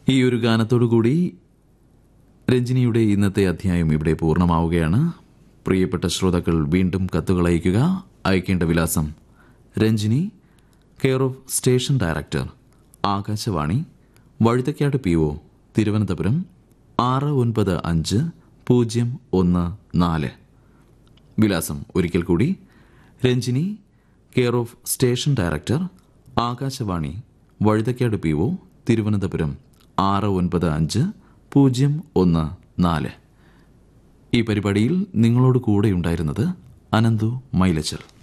ഈ ഒരു ഗാനത്തോടുകൂടി രഞ്ജിനിയുടെ ഇന്നത്തെ അധ്യായം ഇവിടെ പൂർണ്ണമാവുകയാണ് പ്രിയപ്പെട്ട ശ്രോതാക്കൾ വീണ്ടും കത്തുകൾ അയയ്ക്കുക അയക്കേണ്ട വിലാസം Ranjini care of station director Akashvani Vazhuthacaud P O Thiruvananthapuram ആറ് ഒൻപത് അഞ്ച് പൂജ്യം ഒന്ന് നാല് വിലാസം ഒരിക്കൽ കൂടി Ranjini care of station director Akashvani Vazhuthacaud P O Thiruvananthapuram ആറ് ഒൻപത് അഞ്ച് പൂജ്യം ഒന്ന് നാല് ഈ പരിപാടിയിൽ നിങ്ങളോട് കൂടെയുണ്ടായിരുന്നത് അനന്തു മൈലച്ചൽ